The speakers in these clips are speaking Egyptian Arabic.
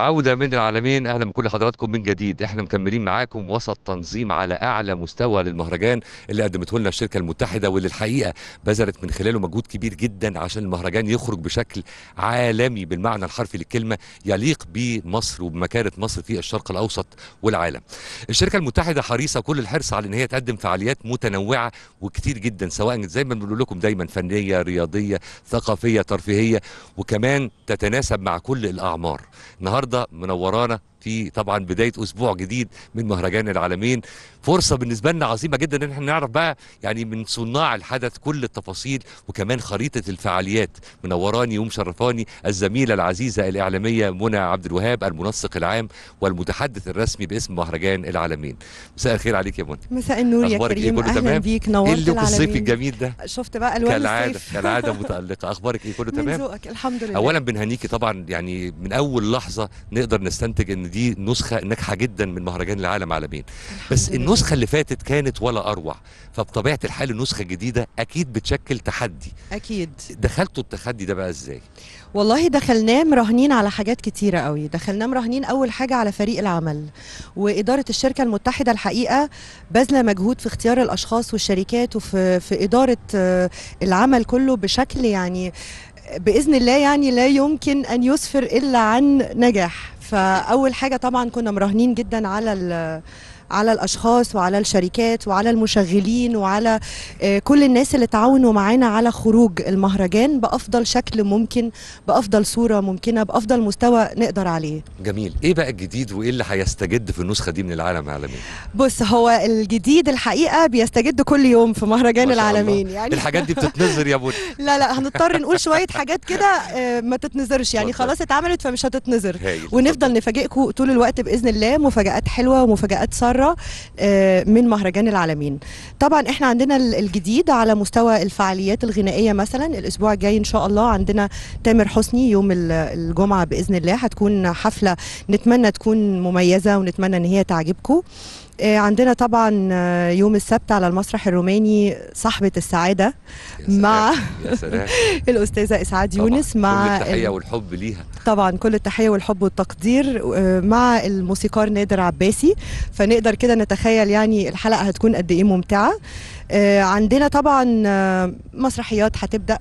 عودة من العالمين أهلا بكل حضراتكم من جديد احنا مكملين معاكم وسط تنظيم على أعلى مستوى للمهرجان اللي قدمته لنا الشركة المتحدة واللي الحقيقة بذلت من خلاله مجهود كبير جدا عشان المهرجان يخرج بشكل عالمي بالمعنى الحرفي للكلمة يليق بمصر وبمكانة مصر في الشرق الأوسط والعالم الشركة المتحدة حريصة كل الحرص على ان هي تقدم فعاليات متنوعة وكتير جدا سواء زي ما بنقول لكم دايما فنية رياضية ثقافية ترفيهية وكمان تتناسب مع كل الأعمار النهارده منورانا في طبعا بدايه اسبوع جديد من مهرجان العالمين فرصه بالنسبه لنا عظيمه جدا ان احنا نعرف بقى يعني من صناع الحدث كل التفاصيل وكمان خريطه الفعاليات منوراني ومشرفاني الزميله العزيزه الاعلاميه منى عبد الوهاب المنسق العام والمتحدث الرسمي باسم مهرجان العالمين مساء الخير عليك يا منى مساء النور يا أخبارك إيه؟ كريم كله اهلا تمام؟ بيك ايه نورت اللوك الصيفي العالمين الجميل ده شفت بقى الوان كالعاده الصيف كالعاده متالقه اخبارك ايه كله من تمام ذوقك الحمد لله اولا بنهنيكي طبعا يعني من اول لحظه نقدر نستنتج ان دي نسخه ناجحه جدا من مهرجان العالم عالمين بس الحمد لله. النسخه اللي فاتت كانت ولا اروع فبطبيعه الحال النسخه الجديده اكيد بتشكل تحدي اكيد دخلتوا التحدي ده بقى ازاي والله دخلناه مراهنين على حاجات كتيرة قوي دخلناه مراهنين أول حاجة على فريق العمل وإدارة الشركة المتحدة الحقيقة باذلة مجهود في اختيار الأشخاص والشركات وفي في إدارة آه، العمل كله بشكل يعني بإذن الله يعني لا يمكن أن يسفر إلا عن نجاح فأول حاجة طبعا كنا مراهنين جدا على ال- على الاشخاص وعلى الشركات وعلى المشغلين وعلى آه، كل الناس اللي تعاونوا معانا على خروج المهرجان بافضل شكل ممكن بافضل صوره ممكنه بافضل مستوى نقدر عليه جميل ايه بقى الجديد وايه اللي هيستجد في النسخه دي من العالم العالمين بص هو الجديد الحقيقه بيستجد كل يوم في مهرجان ما شاء الله. العالمين يعني الحاجات دي بتتنظر يا منى لا لا هنضطر نقول شويه حاجات كده آه، ما تتنظرش يعني اتفضل. خلاص اتعملت فمش هتتنظر هايل ونفضل نفاجئكم طول الوقت باذن الله مفاجات حلوه ومفاجات ساره آه، من مهرجان العالمين طبعا احنا عندنا ال- الجديد على مستوى الفعاليات الغنائيه مثلا الاسبوع الجاي ان شاء الله عندنا تامر حسني يوم ال- الجمعه باذن الله هتكون حفله نتمنى تكون مميزه ونتمنى ان هي تعجبكم آه، عندنا طبعا آه، يوم السبت على المسرح الروماني صاحبه السعاده يا سلام، مع يا سلام الاستاذه اسعاد طبعاً. يونس مع كل التحيه ال- والحب ليها طبعا كل التحيه والحب والتقدير آه، مع الموسيقار نادر عباسي فنقدر كده نتخيل يعني الحلقه هتكون قد ايه ممتعه آه، عندنا طبعا آه، مسرحيات هتبدا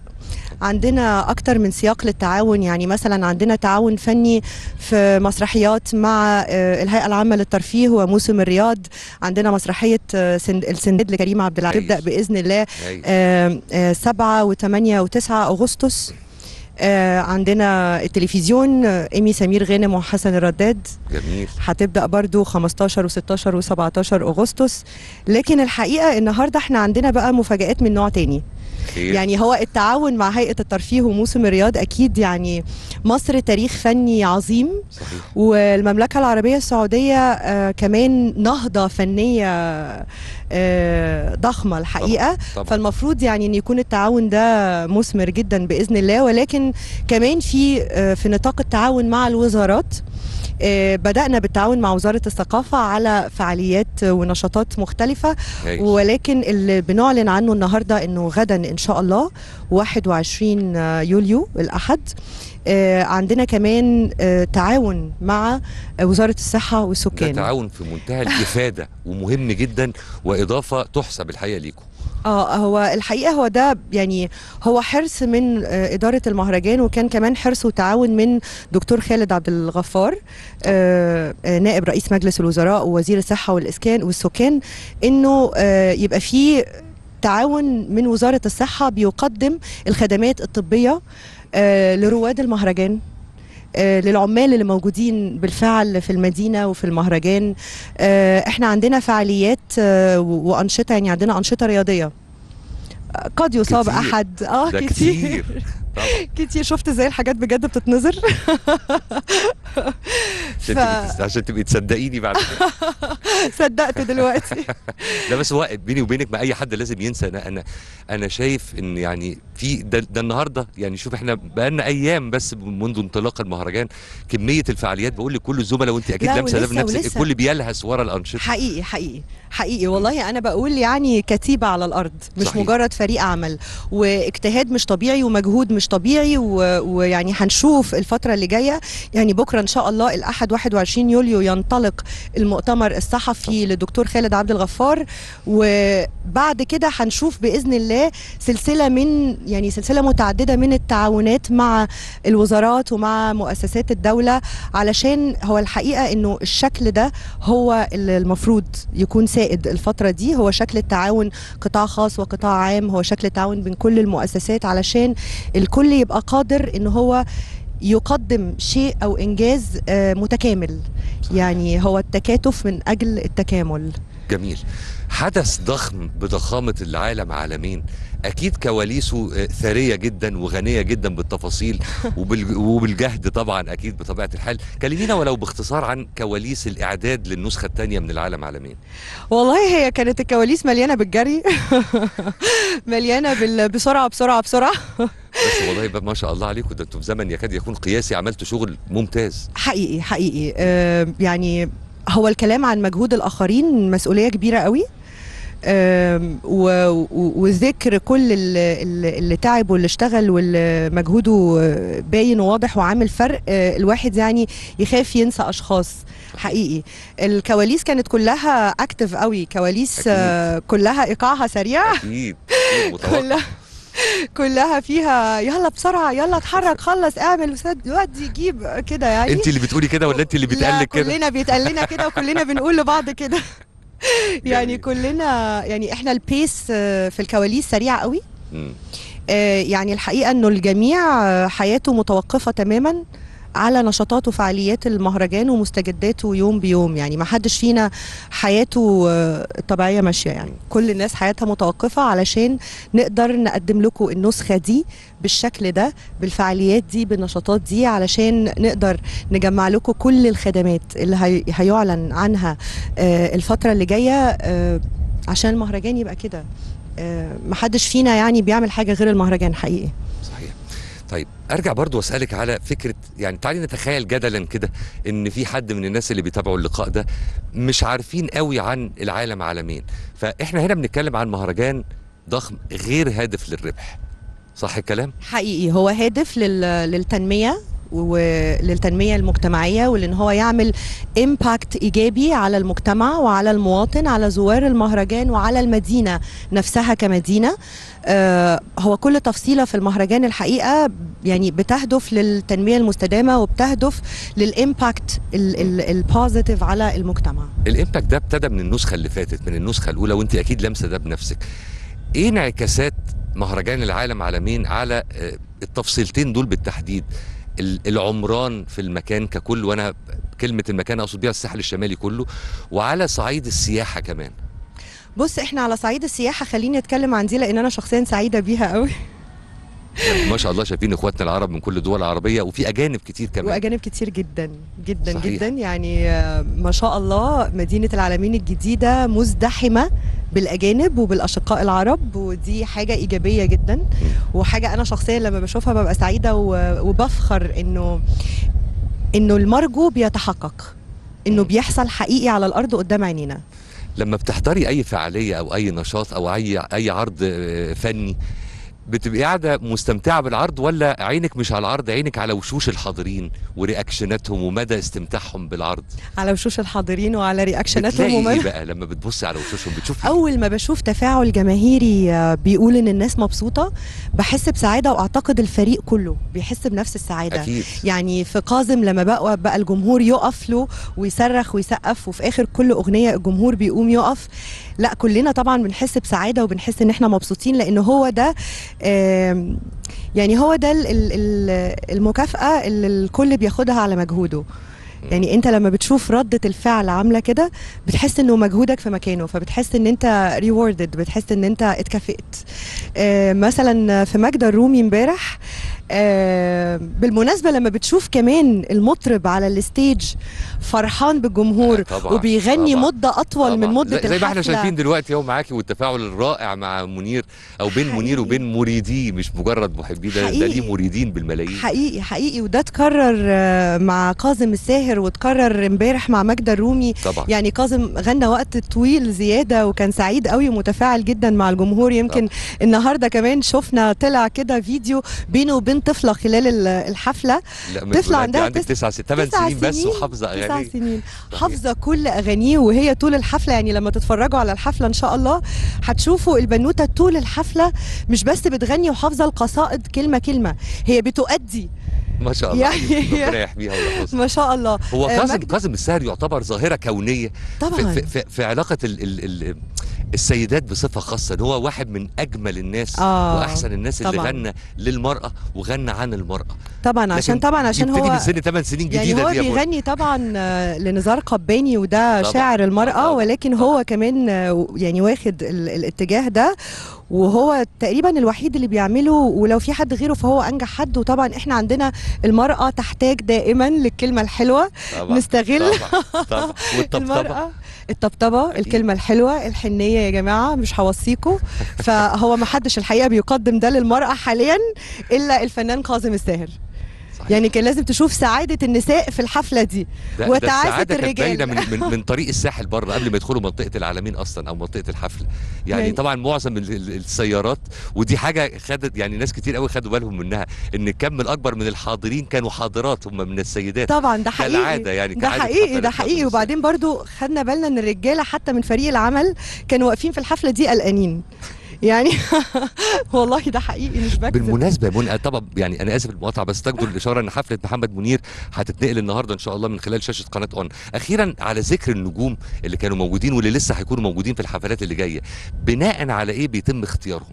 عندنا اكتر من سياق للتعاون يعني مثلا عندنا تعاون فني في مسرحيات مع آه، الهيئه العامه للترفيه وموسم الرياض عندنا مسرحيه آه، سند- السنداد لكريم عبد العزيز تبدا هايل. باذن الله هايل. آه، آه، 7 و8 و9 اغسطس آه، عندنا التلفزيون آه، ايمي سمير غانم وحسن الرداد جميل هتبدا برضو 15 و16 و17 اغسطس لكن الحقيقه النهارده احنا عندنا بقى مفاجات من نوع تاني خير يعني هو التعاون مع هيئه الترفيه وموسم الرياض اكيد يعني مصر تاريخ فني عظيم صحيح والمملكه العربيه السعوديه آه كمان نهضه فنيه آه ضخمه الحقيقه طبعا فالمفروض يعني ان يكون التعاون ده مثمر جدا باذن الله ولكن كمان في آه، في نطاق التعاون مع الوزارات آه، بدأنا بالتعاون مع وزارة الثقافة على فعاليات ونشاطات مختلفة هايل. ولكن اللي بنعلن عنه النهاردة أنه غدا إن شاء الله 21 يوليو الأحد آه، عندنا كمان آه، تعاون مع وزارة الصحة ده والسكان تعاون في منتهى الافاده ومهم جدا واضافه تحسب الحقيقه ليكم اه هو الحقيقه هو ده يعني هو حرص من آه، اداره المهرجان وكان كمان حرص وتعاون من دكتور خالد عبد الغفار آه، آه، نائب رئيس مجلس الوزراء ووزير الصحه والاسكان والسكان انه آه، يبقى في تعاون من وزاره الصحه بيقدم الخدمات الطبيه آه، لرواد المهرجان آه، للعمال اللي موجودين بالفعل في المدينه وفي المهرجان آه، احنا عندنا فعاليات آه، و- وانشطه يعني عندنا انشطه رياضيه آه، قد يصاب كتير. احد اه ده كتير كتير طبعا كتير شفت ازاي الحاجات بجد بتتنظر عشان ف- تبقي تس- عشان تبقي تصدقيني بعد كده صدقت دلوقتي لا بس هو بيني وبينك ما اي حد لازم ينسى انا انا انا شايف ان يعني في ده, ده النهارده يعني شوف احنا بقالنا ايام بس منذ انطلاق المهرجان كميه الفعاليات بقول لكل الزملاء وانت اكيد لا، لامسه ده ولسه- بنفسك ولسه. الكل بيلهس ورا الانشطه حقيقي حقيقي حقيقي والله انا بقول يعني كتيبه على الارض مش صحيح. مجرد فريق عمل واجتهاد مش طبيعي ومجهود مش طبيعي و- ويعني هنشوف الفتره اللي جايه يعني بكره ان شاء الله الاحد 21 يوليو ينطلق المؤتمر الصحفي للدكتور خالد عبد الغفار وبعد كده هنشوف باذن الله سلسله من يعني سلسله متعدده من التعاونات مع الوزارات ومع مؤسسات الدوله علشان هو الحقيقه انه الشكل ده هو اللي المفروض يكون سائد الفتره دي هو شكل التعاون قطاع خاص وقطاع عام هو شكل التعاون بين كل المؤسسات علشان الكل يبقى قادر ان هو يقدم شيء او انجاز آه، متكامل يعني هو التكاتف من اجل التكامل جميل حدث ضخم بضخامة العالم عالمين أكيد كواليسه آه، ثرية جدا وغنية جدا بالتفاصيل وبال- وبالجهد طبعا أكيد بطبيعة الحال كلمينا ولو باختصار عن كواليس الإعداد للنسخة الثانية من العالم عالمين والله هي كانت الكواليس مليانه بالجري مليانه بال- بسرعه بسرعه بسرعه بس والله بقى ما شاء الله عليكم ده انتم في زمن يكاد يكون قياسي عملتوا شغل ممتاز حقيقي حقيقي آه، يعني هو الكلام عن مجهود الاخرين مسؤوليه كبيره قوي آم، و- و- وذكر كل اللي, اللي اللي تعب واللي اشتغل واللي مجهوده آه، باين وواضح وعامل فرق آه، الواحد يعني يخاف ينسى اشخاص حقيقي الكواليس كانت كلها اكتف قوي كواليس آه، كلها ايقاعها سريع أكيد أكيد متوقع كلها كلها فيها يلا بسرعه يلا اتحرك خلص اعمل وسد- ودي جيب كده يعني أنت اللي بتقولي كده ولا أنت اللي لا بيتقال لك كده؟ كلنا بيتقال لنا كده وكلنا بنقول لبعض كده يعني جميل. كلنا يعني احنا البيس آه، في الكواليس سريع قوي مم. آه، يعني الحقيقه انه الجميع آه، حياته متوقفه تماما على نشاطات وفعاليات المهرجان ومستجداته يوم بيوم يعني ما حدش فينا حياته آه، الطبيعيه ماشيه يعني كل الناس حياتها متوقفه علشان نقدر نقدم لكم النسخه دي بالشكل ده بالفعاليات دي بالنشاطات دي علشان نقدر نجمع لكم كل الخدمات اللي هي- هيعلن عنها آه، الفتره اللي جايه آه، عشان المهرجان يبقى كده آه، محدش فينا يعني بيعمل حاجه غير المهرجان حقيقي صحيح طيب ارجع برضو واسالك على فكره يعني تعالي نتخيل جدلا كده ان في حد من الناس اللي بيتابعوا اللقاء ده مش عارفين قوي عن العالم عالمين فاحنا هنا بنتكلم عن مهرجان ضخم غير هادف للربح صح الكلام حقيقي هو هادف لل... للتنميه وللتنميه المجتمعيه ولان هو يعمل امباكت ايجابي على المجتمع وعلى المواطن على زوار المهرجان وعلى المدينه نفسها كمدينه آه هو كل تفصيله في المهرجان الحقيقه يعني بتهدف للتنميه المستدامه وبتهدف للامباكت البوزيتيف على المجتمع الامباكت ده ابتدى من النسخه اللي فاتت من النسخه الاولى وانت اكيد لامسه ده بنفسك ايه انعكاسات مهرجان العالم عالمين على آه، التفصيلتين دول بالتحديد ال- العمران في المكان ككل وانا كلمه المكان اقصد بيها الساحل الشمالي كله وعلى صعيد السياحه كمان بص احنا على صعيد السياحه خليني اتكلم عن دي لان انا شخصيا سعيده بيها قوي ما شاء الله شايفين اخواتنا العرب من كل الدول العربيه وفي اجانب كتير كمان واجانب كتير جدا جدا صحيح. جدا يعني آه، ما شاء الله مدينه العالمين الجديده مزدحمه بالاجانب وبالاشقاء العرب ودي حاجه ايجابيه جدا وحاجه انا شخصيا لما بشوفها ببقى سعيده و- وبفخر انه انه المرجو بيتحقق انه مم. بيحصل حقيقي على الارض قدام عينينا لما بتحضري اي فعاليه او اي نشاط او اي اي عرض آه، فني بتبقي قاعده مستمتعه بالعرض ولا عينك مش على العرض عينك على وشوش الحاضرين ورياكشناتهم ومدى استمتاعهم بالعرض على وشوش الحاضرين وعلى رياكشناتهم بتلاقي وما ايه بقى لما بتبصي على وشوشهم بتشوفي إيه؟ اول ما بشوف تفاعل جماهيري آه، بيقول ان الناس مبسوطه بحس بسعاده واعتقد الفريق كله بيحس بنفس السعاده اكيد يعني في قازم لما بقى بقى الجمهور يقف له ويصرخ ويسقف وفي اخر كل اغنيه الجمهور بيقوم يقف لا كلنا طبعا بنحس بسعاده وبنحس ان احنا مبسوطين لان هو ده آم، يعني هو ده ال- ال- ال- المكافاه اللي الكل بياخدها على مجهوده يعني انت لما بتشوف ردة الفعل عاملة كده بتحس انه مجهودك في مكانه فبتحس ان انت ريوردد بتحس ان انت اتكافئت آه مثلا في مجد الرومي امبارح آه بالمناسبه لما بتشوف كمان المطرب على الستيج فرحان بالجمهور آه، طبعاً، وبيغني طبعاً. مده اطول من طبعاً. مده زي, زي ما احنا الحفلة. شايفين دلوقتي اهو معاكي والتفاعل الرائع مع منير او بين حقيقي. منير وبين مريديه مش مجرد محبيه ده, ده حقيقي. ليه مريدين بالملايين حقيقي حقيقي وده اتكرر آه، مع كاظم الساهر واتكرر امبارح مع ماجدة الرومي طبعا يعني كاظم غنى وقت طويل زياده وكان سعيد قوي ومتفاعل جدا مع الجمهور يمكن النهارده كمان شفنا طلع كده فيديو بينه وبين طفله خلال ال- الحفله لا من طفلة طفلة عندها عندك تس- تسع سنين ثمان تسع سنين بس سنين، وحافظه تسع اغاني سنين صحيح. حافظه كل اغانيه وهي طول الحفله يعني لما تتفرجوا على الحفله ان شاء الله هتشوفوا البنوته طول الحفله مش بس بتغني وحافظه القصائد كلمه كلمه هي بتؤدي ما شاء الله يعني- عليك. ربنا يحميها ويحفظها ما شاء الله هو آه، كاظم مجد- كاظم الساهر يعتبر ظاهره كونيه في, طبعا في, في, في علاقه ال ال ال السيدات بصفه خاصه ان هو واحد من اجمل الناس آه، واحسن الناس اللي طبعاً. غنى للمراه وغنى عن المراه طبعا عشان لكن طبعا عشان يبتدي هو من سن 8 سنين يعني جديده هو دي يا منى. بيغني طبعا آه، لنزار قباني وده طبعاً، شاعر المرأة طبعاً، ولكن هو كمان آه، يعني واخد ال- الاتجاه ده وهو تقريبا الوحيد اللي بيعمله ولو في حد غيره فهو انجح حد وطبعا احنا عندنا المرأة تحتاج دائما للكلمة الحلوة طبعاً. نستغل طبعا طبعا والطبطبه المرأة الطبطبة أكيد. الكلمة الحلوة الحنية يا جماعة مش هوصيكوا فهو ما حدش الحقيقة بيقدم ده للمرأة حاليا إلا الفنان كاظم الساهر صحيح. يعني كان لازم تشوف سعادة النساء في الحفلة دي ده- ده وتعاسة السعادة كانت الرجال. باينه من, من من طريق الساحل بره قبل ما يدخلوا منطقه العالمين اصلا او منطقه الحفله يعني, يعني- طبعا معظم ال- ال- السيارات ودي حاجه خدت يعني ناس كتير قوي خدوا بالهم منها ان الكم الاكبر من الحاضرين كانوا حاضرات هم من السيدات طبعا ده حقيقي كالعاده يعني ده كعادة حقيقي حفلات ده كاظم حقيقي الساهر. وبعدين برضو خدنا بالنا ان الرجاله حتى من فريق العمل كانوا واقفين في الحفله دي قلقانين يعني والله ده حقيقي مش بكذب بالمناسبه يا منى طبعا يعني انا اسف المقاطعه بس تقدر الاشاره ان حفله محمد منير هتتنقل النهارده ان شاء الله من خلال شاشه قناه اون اخيرا على ذكر النجوم اللي كانوا موجودين واللي لسه هيكونوا موجودين في الحفلات اللي جايه بناء على ايه بيتم اختيارهم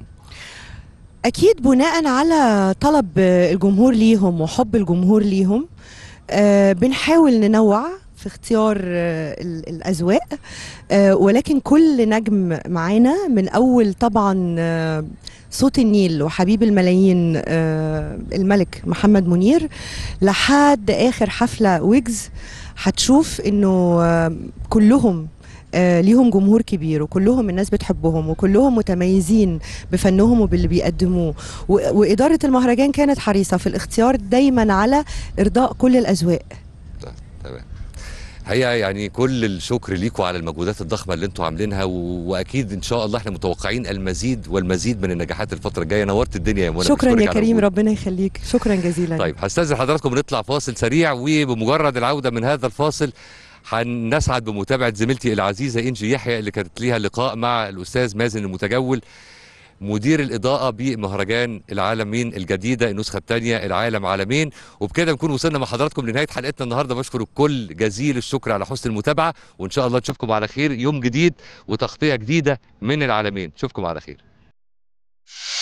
اكيد بناء على طلب الجمهور ليهم وحب الجمهور ليهم آه بنحاول ننوع في اختيار آه ال- الاذواق آه ولكن كل نجم معانا من اول طبعا آه صوت النيل وحبيب الملايين آه الملك محمد منير لحد اخر حفله ويجز هتشوف انه آه كلهم آه ليهم جمهور كبير وكلهم الناس بتحبهم وكلهم متميزين بفنهم وباللي بيقدموه و- وإدارة المهرجان كانت حريصة في الاختيار دايما على إرضاء كل الأذواق تمام حقيقة يعني كل الشكر ليكم على المجهودات الضخمة اللي انتم عاملينها و... واكيد ان شاء الله احنا متوقعين المزيد والمزيد من النجاحات الفترة الجاية نورت الدنيا يا منى شكرا بشكرك يا على كريم وجودك. ربنا يخليك شكرا جزيلا طيب هستاذن حضراتكم نطلع فاصل سريع وبمجرد العودة من هذا الفاصل هنسعد بمتابعة زميلتي العزيزة إنجي يحيى اللي كانت ليها لقاء مع الأستاذ مازن المتجول مدير الإضاءة بمهرجان العالمين الجديدة النسخة الثانية العالم عالمين وبكده نكون وصلنا مع حضراتكم لنهاية حلقتنا النهاردة بشكر الكل جزيل الشكر على حسن المتابعة وإن شاء الله نشوفكم على خير يوم جديد وتغطية جديدة من العالمين نشوفكم على خير